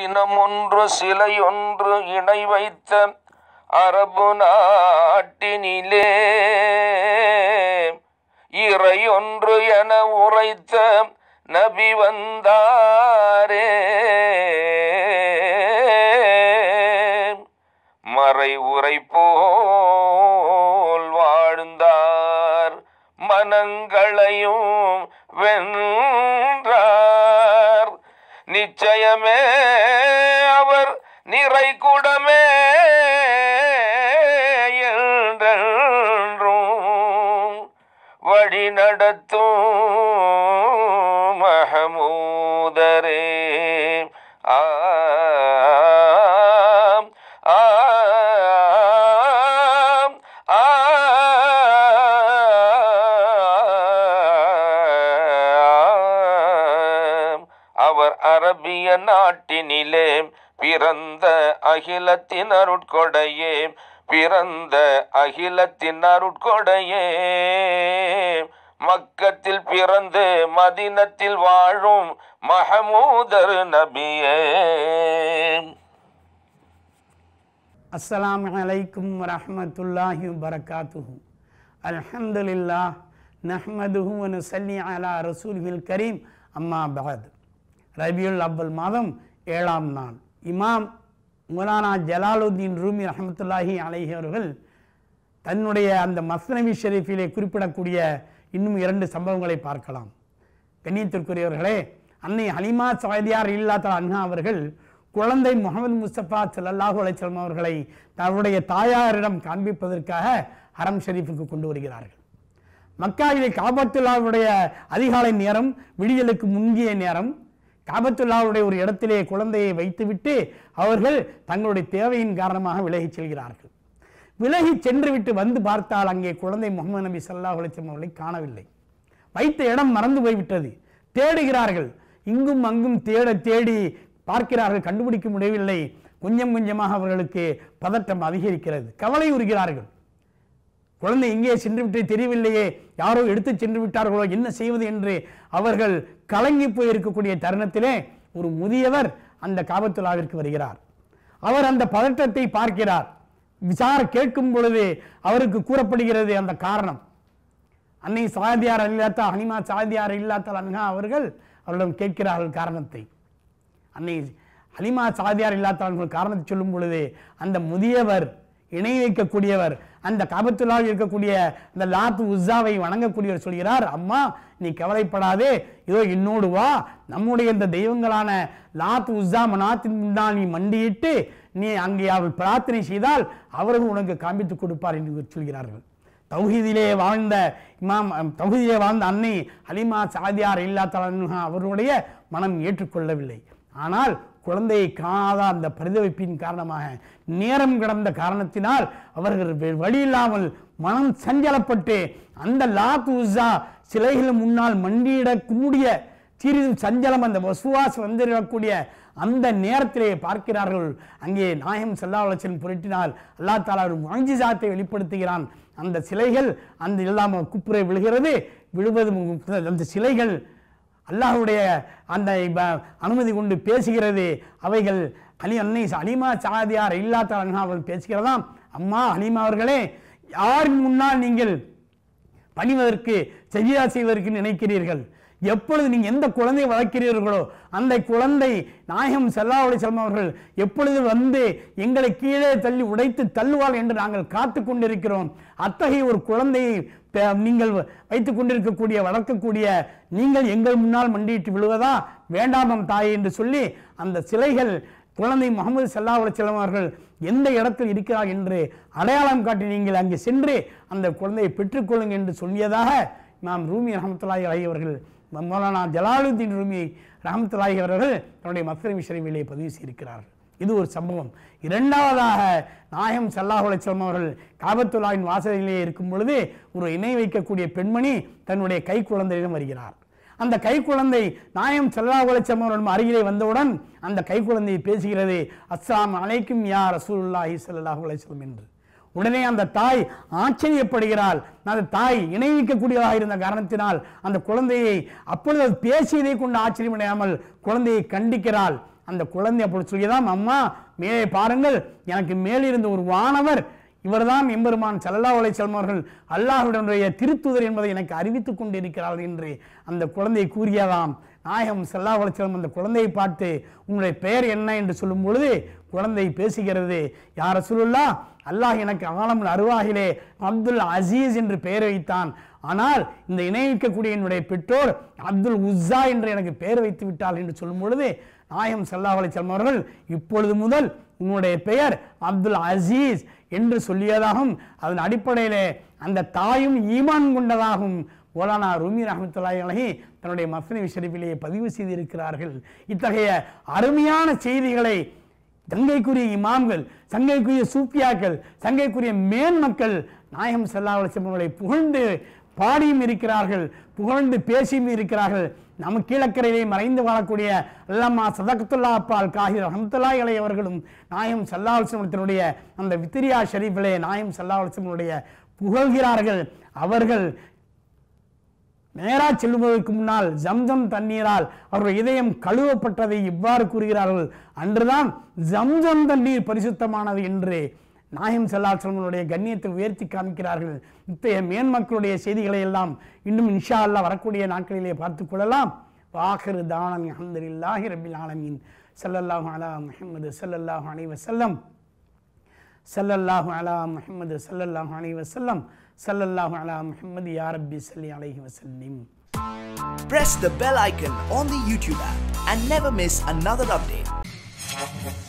சினமொன்று சிலையொன்று இணை வைத்த அரபு நாட்டினிலே இறையொன்று என உரைத்த நபி வந்தாரே மறை உரை போல் வாழ்ந்தார் மனங்களையும் வென்றார் நிச்சயமே அவர் நிறை குடமே என்றென்றும் வழி நடத்தும் மஹமூதரே ஆம் ஆம் ஆம் அவர் அரபிய நாட்டினிலே பிறந்த அகிலத்தின் அருட்கொடையே பிறந்த அகிலத்தின் அருட்கொடையே மக்கத்தில் பிறந்து மதினத்தில் வாழும் மஹமூதர் நபியே அஸ்ஸலாமு அலைக்கும் வரஹ்மத்துல்லாஹி வரகாத்துஹு அல்ஹம்துலில்லாஹ் நஹ்மதுஹு வ நுஸல்லி அலா ரசூலில் கரீம் அம்மா பகத் ரபியுல் அவ்வல் மாதம் ஏழாம் நாள் இமாம் மௌலானா ஜலாலுத்தீன் ரூமி ரஹமத்துல்லாஹி அலைஹி அவர்கள் தன்னுடைய அந்த மஸ்னவி ஷெரீஃபிலே குறிப்பிடக்கூடிய இன்னும் இரண்டு சம்பவங்களை பார்க்கலாம் கண்ணியத்திற்குரியவர்களே அன்னை ஹலிமா சாயதியார் இல்லாத அன்ஹா அவர்கள் குழந்தை முகமது முஸ்தபா ஸல்லல்லாஹு அலைஹி வஸல்லம் அவர்களை தன்னுடைய தாயாரிடம் காண்பிப்பதற்காக ஹரம் ஷெரீஃபுக்கு கொண்டு வருகிறார்கள் மக்காவிலே காபத்துல்லாவுடைய அதிகாலை நேரம் விடியலுக்கு முந்திய நேரம் காபத்துல்லாவுடைய ஒரு இடத்திலே குழந்தையை வைத்துவிட்டு அவர்கள் தங்களுடைய தேவையின் காரணமாக விலகிச் செல்கிறார்கள் விலகி சென்று விட்டு வந்து பார்த்தால் அங்கே குழந்தை முகமது நபி ஸல்லல்லாஹு அலைஹி வஸல்லம் அவர்களை காணவில்லை வைத்த இடம் மறந்து போய்விட்டது தேடுகிறார்கள் இங்கும் அங்கும் தேட தேடி பார்க்கிறார்கள் கண்டுபிடிக்க முடியவில்லை கொஞ்சம் கொஞ்சமாக அவர்களுக்கு பதட்டம் அதிகரிக்கிறது கவலை உறுகிறார்கள் குழந்தை எங்கே சென்று விட்டு தெரியவில்லையே யாரோ எடுத்து சென்று விட்டார்களோ என்ன செய்வது என்று அவர்கள் கலங்கி போய் இருக்கக்கூடிய தருணத்திலே ஒரு முதியவர் அந்த காபத்துலாவிற்கு வருகிறார் அவர் அந்த பதட்டத்தை பார்க்கிறார் விசார கேட்கும் பொழுது அவருக்கு கூறப்படுகிறது அந்த காரணம் அன்னை சாதியார் இல்லாத ஹனிமா சாதியார் இல்லாத அன்ஹா அவர்கள் அவரிடம் கேட்கிறார்கள் காரணத்தை அன்னை ஹலிமா சாதியார் இல்லாதவர்கள் காரணத்தை சொல்லும் பொழுது அந்த முதியவர் இணை வைக்கக்கூடியவர் அந்த காபத்துல்லாவில் இருக்கக்கூடிய அந்த லாத் உஸ்ஸாவை வணங்கக்கூடியவர் சொல்கிறார் அம்மா நீ கவலைப்படாதே இதோ என்னோடு வா நம்முடைய இந்த தெய்வங்களான லாத் உஸ்ஸா மனாத்தின் முன்னால் நீ மண்டியிட்டு நீ அங்கே அவர் பிரார்த்தனை செய்தால் அவர்கள் உனக்கு காண்பித்துக் கொடுப்பார் என்று சொல்கிறார்கள் தௌஹீதிலே வாழ்ந்த இமாம் தௌஹீதிலே வாழ்ந்த அன்னை ஹலிமா சாதியார் இல்லாத அவருடைய மனம் ஏற்றுக்கொள்ளவில்லை ஆனால் குழந்தையை காணாத அந்த பரிதவிப்பின் காரணமாக நேரம் கடந்த காரணத்தினால் அவர்கள் வே- வழி இல்லாமல் மனம் சஞ்சலப்பட்டு அந்த லாத் உஸா சிலைகள் முன்னால் மண்டியிடக்கூடிய சிறிது சஞ்சலம் அந்த வசுவாஸ் வந்திருக்கக்கூடிய அந்த நேரத்திலே பார்க்கிறார்கள் அங்கே நாயம் செல்லாவளச்சன் புரட்டினால் அல்லா தாலா ஒரு மாஞ்சிசாத்தை வெளிப்படுத்துகிறான் அந்த சிலைகள் அந்த இல்லாமல் குப்புரை விழுகிறது விழுவது மு- அந்த சிலைகள் அல்லாஹ்வுடைய அந்த இப்ப- அனுமதி கொண்டு பேசுகிறது அவைகள் அலி அன்னை அலிமா சாதியார் இல்லாத அவர்கள் பேசுகிறதாம் அம்மா அலிமா அவர்களே யாரின் முன்னால் நீங்கள் பணிவதற்கு செய்யா செய்வதற்கு நினைக்கிறீர்கள் எப்பொழுது நீங்கள் எந்த குழந்தையை வளர்க்கிறீர்களோ அந்த குழந்தை நாயகம் செல்லாவுடைய செல்வம் அவர்கள் எப்பொழுது வந்து எங்களை கீழே தள்ளி உடைத்து தள்ளுவாள் என்று நாங்கள் காத்து கொண்டிருக்கிறோம் அத்தகைய ஒரு குழந்தையை ப- நீங்கள் வைத்துக் கொண்டிருக்கக்கூடிய வளர்க்கக்கூடிய நீங்கள் எங்கள் முன்னால் மண்டியிட்டு விழுவதா வேண்டாமம் தாயே என்று சொல்லி அந்த சிலைகள் குழந்தை முகமது சல்லா செல்லம் அவர்கள் எந்த இடத்தில் இருக்கிறார் என்று அடையாளம் காட்டி நீங்கள் அங்கே சென்று அந்த குழந்தையை பெற்றுக்கொள்ளுங்கள் என்று சொல்லியதாக நாம் ரூமி ரஹமத்துல்லாஹி அலைஹி அவர்கள் மௌலானா ஜலாலுத்தீன் ரூமி ரஹமத்துல்லாஹி அவர்கள் தன்னுடைய மஸ்தரி ஷரீஃபிலே பதிவு செய்திருக்கிறார்கள் இது ஒரு சம்பவம் இரண்டாவதாக நாயம் சல்லாஹ் அலைஹிஸ்ஸலாம் அவர்கள் காபத்துல்லாவின் வாசலிலே இருக்கும் பொழுது ஒரு இணை வைக்கக்கூடிய பெண்மணி தன்னுடைய கை குழந்தையிடம் வருகிறார் அந்த கை குழந்தை நாயம் சல்லா உலச்சம் அவர்கள் அருகிலே வந்தவுடன் அந்த கை குழந்தை பேசுகிறது அஸ்ஸலாமு அலைக்கும் யா ரசூலுல்லாஹி ஸல்லல்லாஹு அலைஹி வஸல்லம் என்று உடனே அந்த தாய் ஆச்சரியப்படுகிறாள் அந்த தாய் இணைவிக்கக்கூடியதாக இருந்த காரணத்தினால் அந்த குழந்தையை அப்பொழுது அது பேசியதை கொண்டு ஆச்சரியமடையாமல் குழந்தையை கண்டிக்கிறாள் அந்த குழந்தை அப்படி சொல்லியதாம் அம்மா மேலே பாருங்கள் எனக்கு மேலிருந்த ஒரு வானவர் இவர்தான் எம்பெருமான் சல்லல்லா அலைஹிஸ்ஸலாம் அவர்கள் அல்லாஹ்வுடைய திருத்துதர் என்பதை எனக்கு அறிவித்துக் கொண்டிருக்கிறார்கள் என்று அந்த குழந்தை கூறியதாம் நாயகம் சல்லா அலைஹிஸ்ஸலாம் அந்த குழந்தையை பார்த்து உங்களுடைய பெயர் என்ன என்று சொல்லும் பொழுது குழந்தை பேசுகிறது யார் ரசூலுல்லாஹ் அல்லாஹ் எனக்கு ஆலமுல் அருவாகிலே அப்துல் அசீஸ் என்று பெயர் வைத்தான் ஆனால் இந்த இணைவிக்கக்கூடிய என்னுடைய பெற்றோர் அப்துல் உஸ்ஸா என்று எனக்கு பெயர் வைத்து விட்டாள் என்று சொல்லும் பொழுது நாயகம் சல்லாஹ் அலைஹிஸ்ஸலாம் அவர்கள் இப்பொழுது முதல் உன்னுடைய பெயர் அப்துல் அசீஸ் என்று சொல்லியதாகவும் அதன் அடிப்படையிலே அந்த தாயும் ஈமான் கொண்டதாகவும் ஓலானா ரூமி ரஹமத்துல்லாஹி அலைஹி தன்னுடைய மஸ்னி ஷெரீஃபிலேயே பதிவு செய்திருக்கிறார்கள் இத்தகைய அருமையான செய்திகளை சங்கைக்குரிய இமாம்கள் சங்கைக்குரிய சூப்பியாக்கள் சங்கைக்குரிய மேன்மக்கள் நாயகம் ஸல்லல்லாஹு அலைஹி வஸல்லம் அவர்களை புகழ்ந்து பாடியும் இருக்கிறார்கள் புகழ்ந்து பேசியும் இருக்கிறார்கள் நம்ம கீழக்கரையிலே மறைந்து வாழக்கூடிய அல்லாமா சதகத்துல்லா அப்பால் காஹிர் ரஹமத்துல்லாஹி அலைஹி அவர்களும் நாயம் ஸல்லல்லாஹு அலைஹி வஸல்லத்தினுடைய அந்த வித்திரியா ஷரீஃபிலே நாயம் ஸல்லல்லாஹு அலைஹி வஸல்லமுடைய புகழ்கிறார்கள் அவர்கள் நேரா செல்வதற்கு முன்னால் ஜம்ஜம் தண்ணீரால் அவருடைய இதயம் கழுவப்பட்டதை இவ்வாறு கூறுகிறார்கள் அன்றுதான் ஜம்ஜம் தண்ணீர் பரிசுத்தமானது என்று நாயம் செல்லால் செல்வனுடைய கண்ணியத்தை உயர்த்தி காமிக்கிறார்கள் இத்தகைய மேன்மக்களுடைய செய்திகளை எல்லாம் இன்னும் இன்ஷா அல்லாஹ் வரக்கூடிய நாட்களிலே பார்த்துக் கொள்ளலாம் வாஹிரு தானன் அஹமதுல்லாஹி ரபில் ஆலமீன் ஸல்லல்லாஹு அலா முஹம்மது ஸல்லல்லாஹு அலைஹி வஸல்லம் ஸல்லல்லாஹு அலா முஹம்மது ஸல்லல்லாஹு அலைஹி வஸல்லம் ஸல்லல்லாஹு அலா முஹம்மது யா ரப்பி ஸல்லி அலைஹி வஸல்லிம் Press the bell icon on the YouTube app and never miss another update.